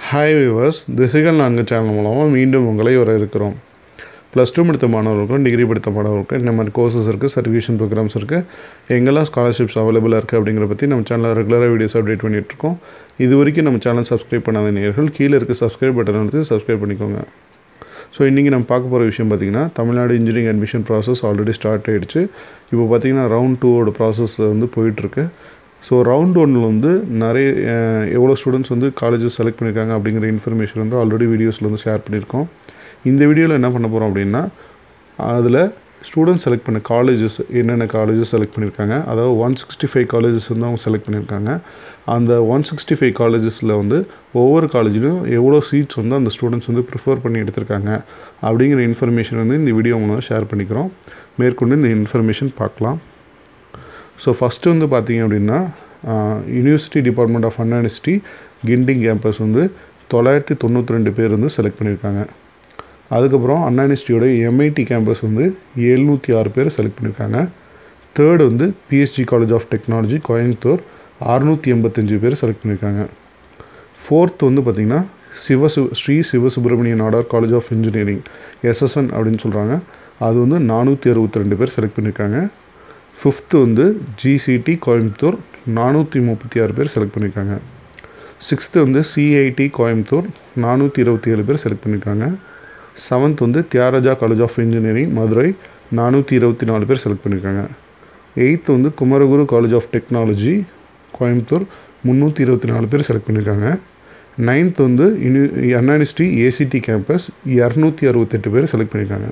hi viewers திசைகள் நான்கு channel மூலமாக மீண்டும் உங்களை வர இருக்கிறோம் ப்ளஸ் டூ படித்த மாணவர்களுக்கும் டிகிரி படித்த மாணவர்களுக்கும் இந்த மாதிரி கோர்சஸ் இருக்குது சர்டிஃபிகேஷன் ப்ரோக்ராம்ஸ் இருக்குது எங்கெல்லாம் ஸ்காலர்ஷிப்ஸ் அவைலபிளாக இருக்குது அப்படிங்கிற பற்றி நம்ம சேனலில் ரெகுலராக வீடியோஸ் அப்டேட் பண்ணிகிட்ருக்கோம் இது வரைக்கும் நம்ம சேனல் சப்ஸ்கிரைப் பண்ணாத நேர்கள் கீழே இருக்க சப்ஸ்கிரைப் பட்டன் எடுத்து சப்ஸ்கிரைப் பண்ணிக்கோங்க ஸோ இன்றைக்கி நம்ம பார்க்க போகிற விஷயம் பார்த்திங்கன்னா Tamil Nadu engineering admission process already start ஆகிடுச்சு இப்போ பார்த்திங்கன்னா ரவுண்ட் டூவோட ப்ராசஸ் வந்து போயிட்டுருக்கு ஸோ ரவுண்ட் ஒன்னில் வந்து நிறைய அஹ், எவ்வளோ ஸ்டூடெண்ட்ஸ் வந்து காலேஜஸ் செலக்ட் பண்ணியிருக்காங்க அப்படிங்கிற இன்ஃபர்மேஷன் வந்து ஆல்ரெடி வீடியோஸில் வந்து ஷேர் பண்ணியிருக்கோம் இந்த வீடியோவில் என்ன பண்ண போகிறோம் அப்படின்னா அதில் ஸ்டூடெண்ட்ஸ் செலக்ட் பண்ண காலேஜஸ் என்னென்ன காலேஜஸ் செலக்ட் பண்ணியிருக்காங்க அதாவது ஒன் சிக்ஸ்டி ஃபைவ் காலேஜஸ் வந்து அவங்க செலக்ட் பண்ணியிருக்காங்க அந்த ஒன் சிக்ஸ்டி ஃபைவ் காலேஜஸில் வந்து ஒவ்வொரு காலேஜிலும் எவ்வளோ சீட்ஸ் வந்து அந்த ஸ்டூடெண்ட்ஸ் வந்து ப்ரிஃபர் பண்ணி எடுத்திருக்காங்க அப்படிங்கிற இன்ஃபர்மேஷன் வந்து இந்த வீடியோ மூலம் ஷேர் பண்ணிக்கிறோம் மேற்கொண்டு இந்த இன்ஃபர்மேஷன் பார்க்கலாம் ஸோ ஃபஸ்ட்டு வந்து பார்த்தீங்க அப்படின்னா university department of Anna University Guindy campus வந்து தொள்ளாயிரத்தி தொண்ணூற்றி ரெண்டு பேர் வந்து செலக்ட் பண்ணியிருக்காங்க அதுக்கப்புறம் அண்ணா யூனிவர்சிட்டியோட எம்ஐடி கேம்பஸ் வந்து எழுநூற்றி ஆறு பேர் செலக்ட் பண்ணியிருக்காங்க தேர்டு வந்து PSG college of technology Coimbatore அறுநூற்றி எண்பத்தஞ்சு பேர் செலக்ட் பண்ணியிருக்காங்க ஃபோர்த் வந்து பார்த்திங்கன்னா சிவசு Sri Sivasubramaniya Nadar college of engineering SSN அப்படின்னு சொல்கிறாங்க அது வந்து நானூற்றி அறுபத்தி ரெண்டு பேர் செலக்ட் பண்ணியிருக்காங்க ஃபிஃப்த்து வந்து ஜிசிடி கோயம்புத்தூர் நானூற்றி முப்பத்தி ஆறு பேர் செலக்ட் பண்ணியிருக்காங்க சிக்ஸ்த்து வந்து சிஐடி கோயம்புத்தூர் நானூற்றி இருபத்தி ஏழு பேர் செலக்ட் பண்ணியிருக்காங்க செவன்த் வந்து Thiagaraja college of engineering Madurai நானூற்றி இருபத்தி நாலு பேர் செலக்ட் பண்ணியிருக்காங்க எயித்து வந்து Kumaraguru college of technology Coimbatore முந்நூற்றி இருபத்தி நாலு பேர் செலக்ட் பண்ணியிருக்காங்க நைன்த் வந்து யூனி அன்யூனிவர்சிட்டி ஏசிடி கேம்பஸ் இரநூத்தி அறுபத்தெட்டு பேர் செலக்ட் பண்ணியிருக்காங்க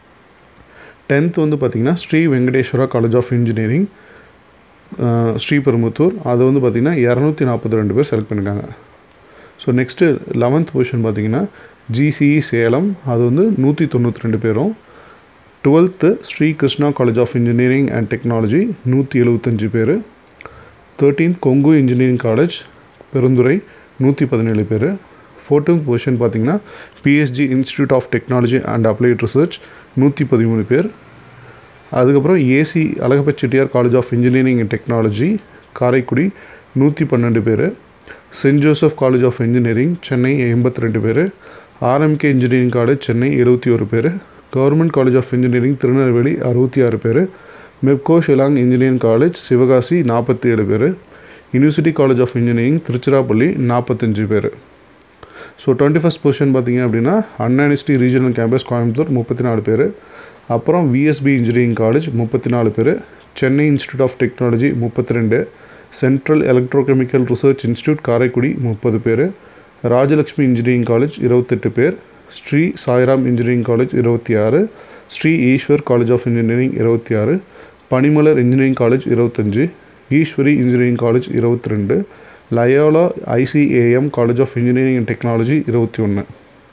டென்த் வந்து பார்த்திங்கன்னா Sri Venkateswara college of engineering Sriperumbudur அது வந்து பார்த்திங்கன்னா இரநூத்தி நாற்பத்தி ரெண்டு பேர் செலக்ட் பண்ணியிருக்காங்க ஸோ நெக்ஸ்ட்டு லெவன்த் பொசிஷன் பார்த்தீங்கன்னா ஜிசிஇ சேலம் அது வந்து நூற்றி தொண்ணூற்றி ரெண்டு பேரும் twelfth Sri Krishna college of engineering and technology நூற்றி எழுபத்தஞ்சு பேர் thirteenth Kongu engineering college Perundurai நூற்றி பதினேழு பேர் ஃபோர்டீன்த் பொசிஷன் பார்த்தீங்கன்னா PSG institute of technology and applied research நூற்றி பதிமூணு பேர் அதுக்கப்புறம் AC Alagappa Chettiar college of engineering and technology Karaikudi நூற்றி பன்னெண்டு பேர் Saint Joseph college of engineering Chennai எண்பத்தி ரெண்டு பேர் ஆர்எம்கே இன்ஜினியரிங் காலேஜ் சென்னை எழுபத்தி ஒரு பேர் government college of engineering Tirunelveli அறுபத்தி ஆறு பேர் மெப்கோ ஷிலாங் இன்ஜினியரிங் காலேஜ் சிவகாசி நாற்பத்தி ஏழு பேர் university college of engineering Tiruchirappalli நாற்பத்தஞ்சு பேர் ஸோ டுவெண்ட்டி ஃபஸ்ட் பொசிஷன் பார்த்தீங்க அப்படின்னா அன்யூனிவர்சிட்டி ரீஜனல் கேம்பஸ் கோயம்புத்தூர் முப்பத்தி நாலு பேர் அப்புறம் விஎஸ்பி இன்ஜினியரிங் காலேஜ் முப்பத்தி நாலு பேர் சென்னை இன்ஸ்டியூட் ஆஃப் டெக்னாலஜி முப்பத்தி ரெண்டு central electrochemical research institute Karaikudi முப்பது பேர் ராஜலக்ஷ்மி இன்ஜினியரிங் காலேஜ் இருபத்தெட்டு பேர் ஸ்ரீ சாய்ராம் இன்ஜினியரிங் காலேஜ் இருபத்தி ஆறு Sri Eshwar college of engineering இருபத்தி ஆறு பனிமலர் இன்ஜினியரிங் காலேஜ் இருபத்தஞ்சு ஈஸ்வரி இன்ஜினியரிங் காலேஜ் இருபத்தி ரெண்டு Loyola ICAM college of engineering and technology இருபத்தி ஒன்று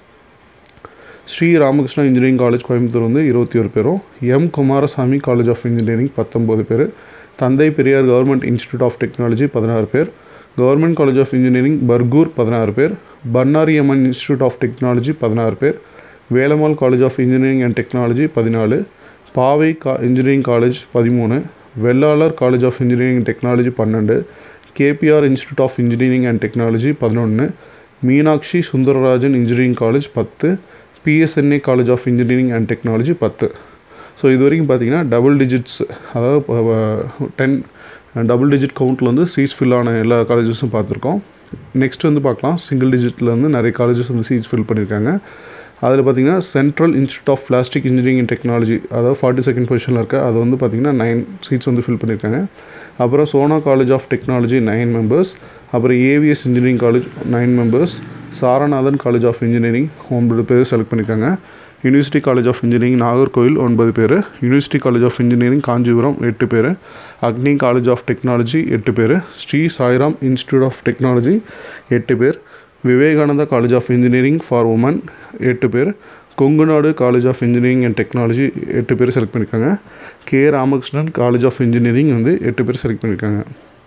ஸ்ரீ ராமகிருஷ்ணா இன்ஜினியரிங் காலேஜ் கோயம்புத்தூர் வந்து இருபத்தி ஒரு பேரும் M Kumarasamy college of engineering பத்தொம்போது பேர் Thanthai Periyar government institute of technology பதினாறு பேர் government college of engineering Bargur பதினாறு பேர் Bannari Amman institute of technology பதினாறு பேர் Velammal college of engineering and technology பதினாலு பாவை கா இன்ஜினியரிங் காலேஜ் பதிமூணு Vellalar college of engineering and technology பன்னெண்டு KPR institute of engineering and technology பதினொன்று மீனாட்சி சுந்தரராஜன் இன்ஜினியரிங் காலேஜ் பத்து PSNA college of engineering and technology பத்து ஸோ இது வரைக்கும் பார்த்தீங்கன்னா டபுள் டிஜிட்ஸ் அதாவது டென் டபுள் டிஜிட் கவுண்ட்டில் வந்து சீட்ஸ் ஃபில் ஆன எல்லா காலேஜஸும் பார்த்துருக்கோம் நெக்ஸ்ட் வந்து பார்க்கலாம் சிங்கிள் டிஜிட்டில் வந்து நிறைய காலேஜஸ் வந்து சீட்ஸ் ஃபில் பண்ணியிருக்காங்க அதில் பார்த்தீங்கன்னா central institute of plastic engineering and technology அதாவது ஃபார்ட்டி செகண்ட் பொசிஷனில் இருக்க அது வந்து பார்த்திங்கன்னா நைன் சீட்ஸ் வந்து ஃபில் பண்ணியிருக்காங்க அப்புறம் Sona college of technology nine members அப்புறம் AVS engineering college nine members Saranathan college of engineering ஒன்பது பேர் செலக்ட் பண்ணியிருக்காங்க university college of engineering Nagercoil ஒன்பது பேர் university college of engineering Kanchipuram எட்டு பேர் அக்னி காலேஜ் ஆஃப் டெக்னாலஜி எட்டு பேர் Shri Sairam institute of technology எட்டு பேர் Vivekananda college of engineering for women எட்டு பேர் Kongunadu college of engineering and technology எட்டு பேர் செலக்ட் பண்ணியிருக்காங்க K Ramakrishnan college of engineering வந்து எட்டு பேர் செலக்ட் பண்ணியிருக்காங்க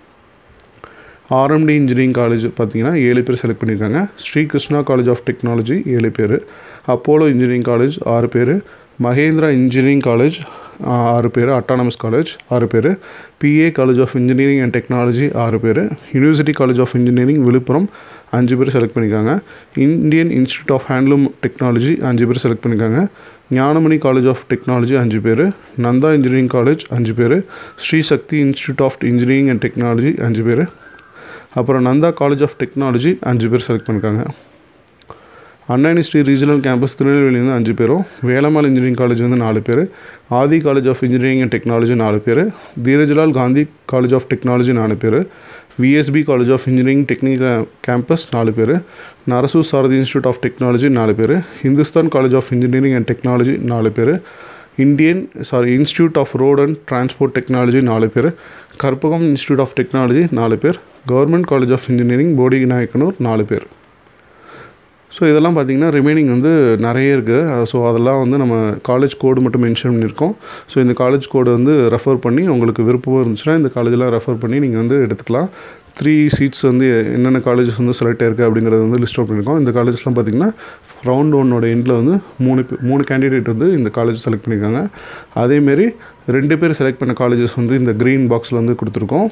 ஆர்எம்டி இன்ஜினியரிங் காலேஜ் பார்த்தீங்கன்னா ஏழு பேர் செலக்ட் பண்ணியிருக்காங்க Shri Krishna college of technology ஏழு பேர் அப்போலோ இன்ஜினியரிங் காலேஜ் ஆறு பேர் மகேந்திரா இன்ஜினியரிங் காலேஜ் ஆறு பேர் அட்டானமஸ் காலேஜ் ஆறு பேர் PA college of engineering and technology ஆறு பேர் university college of engineering Viluppuram அஞ்சு பேர் செலக்ட் பண்ணியிருக்காங்க Indian institute of handloom technology அஞ்சு பேர் செலக்ட் பண்ணியிருக்காங்க ஞானமணி காலேஜ் ஆஃப் டெக்னாலஜி அஞ்சு பேர் நந்தா இன்ஜினியரிங் காலேஜ் அஞ்சு பேர் Shri Sakthi institute of engineering and technology அஞ்சு பேர் அப்புறம் நந்தா காலேஜ் ஆஃப் டெக்னாலஜி அஞ்சு பேர் செலக்ட் பண்ணியிருக்காங்க அண்ணா யூனிவர்சிட்டி ரீஜனல் கேம்பஸ் திருநெல்வேலியிலேருந்து அஞ்சு பேரும் வேலம்மாள் இன்ஜினியரிங் காலேஜ் வந்து நாலு பேர் Adhi college of engineering and technology நாலு பேர் Dhirajlal Gandhi college of technology நாலு பேர் VSB college of engineering technical campus நாலு பேர் Narasu Sarathy institute of technology நாலு பேர் Hindustan college of engineering and technology நாலு பேர் Indian sorry institute of road and transport technology நாலு பேர் கற்பகம் இன்ஸ்டியூட் ஆஃப் டெக்னாலஜி நாலு பேர் government college of engineering Bodinayakanur நாலு பேர் ஸோ இதெல்லாம் பார்த்திங்கன்னா ரிமைனிங் வந்து நிறைய இருக்குது ஸோ அதெல்லாம் வந்து நம்ம காலேஜ் கோடு மட்டும் மென்ஷன் பண்ணியிருக்கோம் ஸோ இந்த காலேஜ் கோடு வந்து ரெஃபர் பண்ணி உங்களுக்கு விருப்பம் இருந்துச்சுன்னா இந்த காலேஜெலாம் ரெஃபர் பண்ணி நீங்கள் வந்து எடுத்துக்கலாம் த்ரீ சீட்ஸ் வந்து என்னென்ன காலேஜஸ் வந்து செலக்ட் ஆயிருக்கு அப்படிங்கிறது வந்து லிஸ்ட் அவுட் பண்ணியிருக்கோம் இந்த காலேஜஸ்லாம் பார்த்திங்கன்னா ரவுண்ட் ஒன்னோட எண்டில் வந்து மூணு பே- மூணு கேண்டிடேட் வந்து இந்த காலேஜ் செலக்ட் பண்ணியிருக்காங்க அதேமாரி ரெண்டு பேர் செலக்ட் பண்ண காலேஜஸ் வந்து இந்த க்ரீன் பாக்ஸில் வந்து கொடுத்துருக்கோம்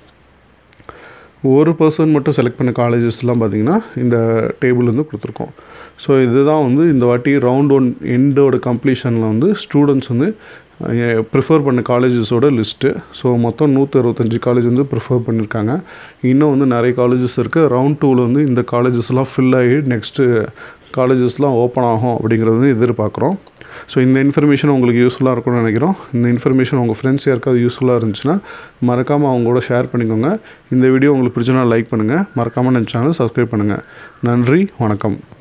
ஒரு பர்சன் மட்டும் செலக்ட் பண்ண காலேஜஸ்லாம் பார்த்தீங்கன்னா இந்த டேபிள் வந்து கொடுத்துருக்கோம் ஸோ இதுதான் வந்து இந்த வாட்டி ரவுண்ட் ஒன் எண்டோட கம்ப்ளீஷனில் வந்து ஸ்டூடெண்ட்ஸ் வந்து ப்ரிஃபர் பண்ண காலேஜஸோட லிஸ்ட்டு ஸோ மொத்தம் நூற்றி அறுபத்தஞ்சு காலேஜ் வந்து ப்ரிஃபர் பண்ணியிருக்காங்க இன்னும் வந்து நிறைய காலேஜஸ் இருக்குது ரவுண்ட் டூவில் வந்து இந்த காலேஜஸ்லாம் ஃபில் ஆகி நெக்ஸ்ட்டு காலேஜஸ்லாம் ஓப்பன் ஆகும் அப்படிங்கிறது வந்து எதிர்பார்க்குறோம் ஸோ இந்த இன்ஃபர்மேஷன் உங்களுக்கு யூஸ்ஃபுல்லாக இருக்கும்னு நினைக்கிறோம் இந்த இன்ஃபர்மேஷன் உங்கள் ஃப்ரெண்ட்ஸ் யாருக்காவது யூஸ்ஃபுல்லாக இருந்துச்சுன்னா மறக்காமல் அவங்களோட ஷேர் பண்ணிக்கோங்க இந்த வீடியோ உங்களுக்கு பிடிச்சனா லைக் பண்ணுங்கள் மறக்காமல் நம்ம சேனல் சப்ஸ்கிரைப் பண்ணுங்கள் நன்றி வணக்கம்